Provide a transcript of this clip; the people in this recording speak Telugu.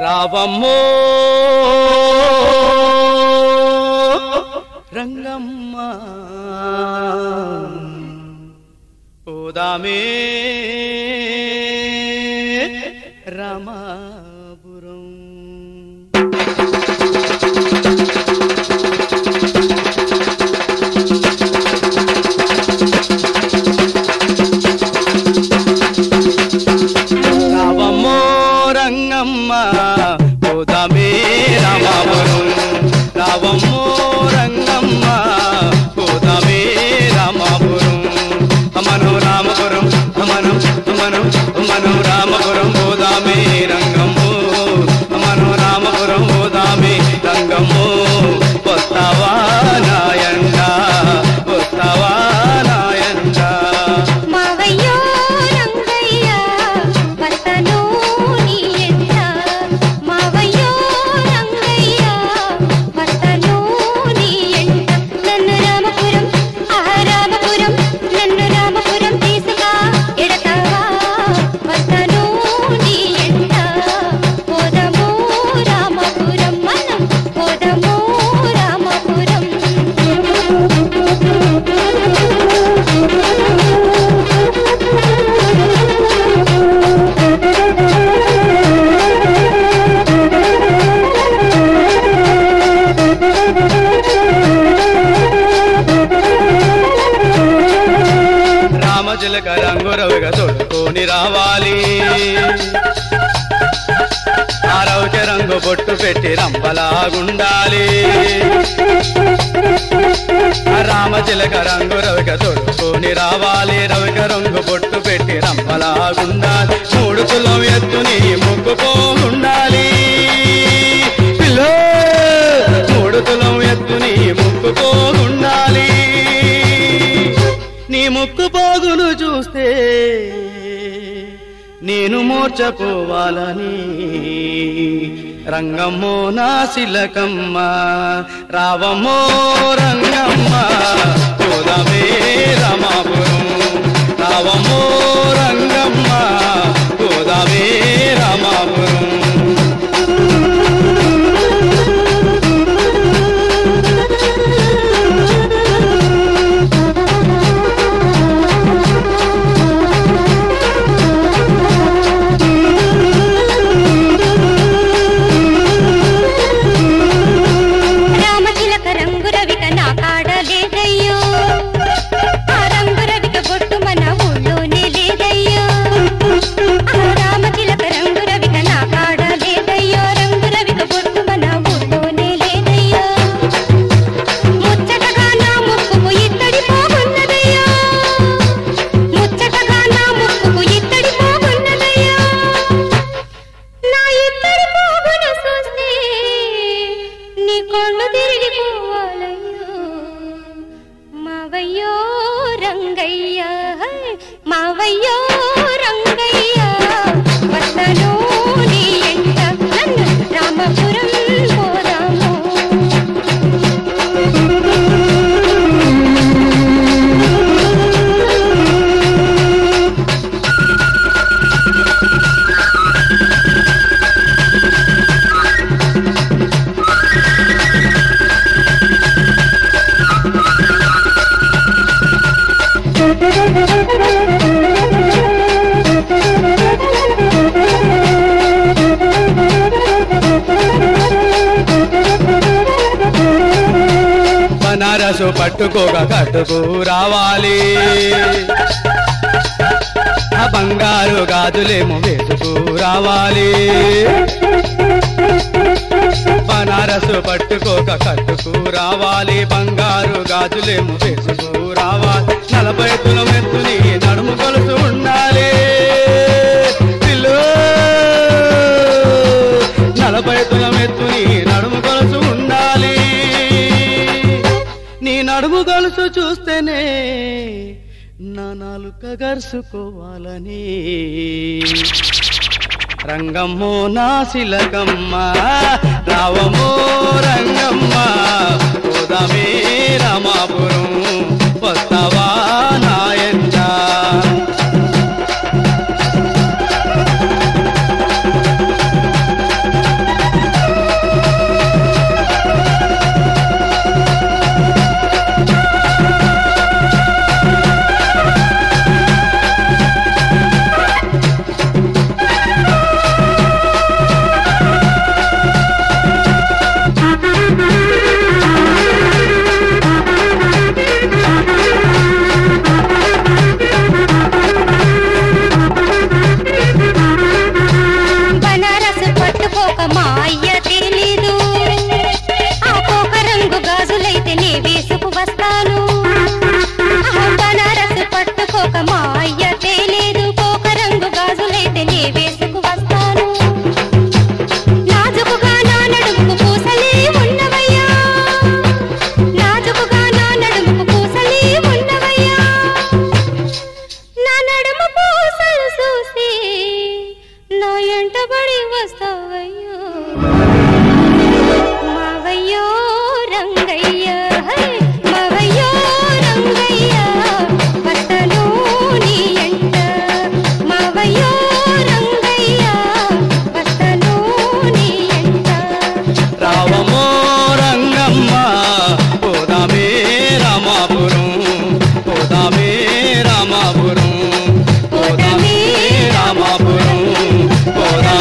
రావమ్మో రంగమ్మ పోదామే రామాపురం రావమ్మో రంగమ్మ పోదామే రామాపురం రావమ్మో రంగమ్మ పోదామే రామాపురం అమను రామపురం అమను అమను అమను రామపురం పోదామే రంగమ్మో అమను రామపురం పోదామే రంగమ్మో వస్తావా నాయండ వస్తావా నాయండ మావయ్యో రంగయ్య వస్తను నీ ఎంట మావయ్యో రంగయ్య వస్తను నీ ఎంట నన్ను రామపురం ఆ రామపురం నన్ను రామపురం తీసుకా ఎడతావా వస్తను నీ ఎంట పోదము రామపురం మనం పోదము రామపురం రామచిలక రంగురవిగా తొడుకొని రావాలి ఆరౌచ రంగు బొట్టు పెట్టి రంపలాగుండాలి ఆ రామచిలక రంగు రవిక తొడుకొని రావాలి రవిక రంగు బొట్టు పెట్టి రంపలాగుండాలి మూడు కులం ఎత్తుని ముక్కుపోగుండాలి పిల్లో మూడు కులం ఎత్తుని ముక్కుపోగుండాలి నీ ముక్కు పోగును చూస్తే నేను మోర్చపోవాలని రంగమ్మో నా శిలకమ్మ రావమ్మో రంగమ్మ పోదమే రామాపురం రావమ్మో రంగమ్మ పోదమే రామాపురం రామచిలక రంగు రవిక నా కాడ లేదయ్యో ఆ రంగు రవిక బొట్టు మన ఊళ్ళోనే లేదయ్యో ఆ రామచిలక రంగు రవిక నా కాడ లేదయ్యో రంగు రవిక బొట్టు మన ఊళ్ళోనే లేదయ్యో ముచ్చటగా నా ముక్కుకు ఇత్తడి పోగున్నదయ్యో ముచ్చటగా నా ముక్కుకు ఇత్తడి పోగున్నదయ్యో నా ఇద్దరి పోగును చూస్తే నీ కళ్ళు తిరిగిపోవాలయ్యో మావయ్యో రంగయ్య మావయ్యో రంగయ్య వస్తను నీ ఎంట నన్ను రామపురం పోదాము బనారసు పట్టుకోక కట్టుకు రావాలి ఆ బంగారు గాజులేమో వేసుకు రావాలి బనారసు పట్టుకోక కట్టుకు రావాలి బంగారు గాజులేమో వేసుకు రావాలి నలభై తులం ఎత్తుని నడుము కొలుసు ఉండాలి పిల్లో నలభై తులం ఎత్తుని నడుము కొలుసు ఉండాలి నీ నడుము గొలుసు చూస్తేనే నా నాలుక గరుసుకోవాలని రంగమ్మో నా శిలకమ్మ రావమో రంగమ్మ పోదామే రామాపురం వస్తావా నాయంట వస్తావయ్యో మావయ్యో రంగయ్య హై! మావయ్యో రంగయ్య వస్తను నీ ఎంట మావయ్యో రంగయ్య వస్తను నీ ఎంట రావమో రంగమ్మ పోదామే రామాపురం పోదామే రామాపురం పోదామే రామాపురం పోదామే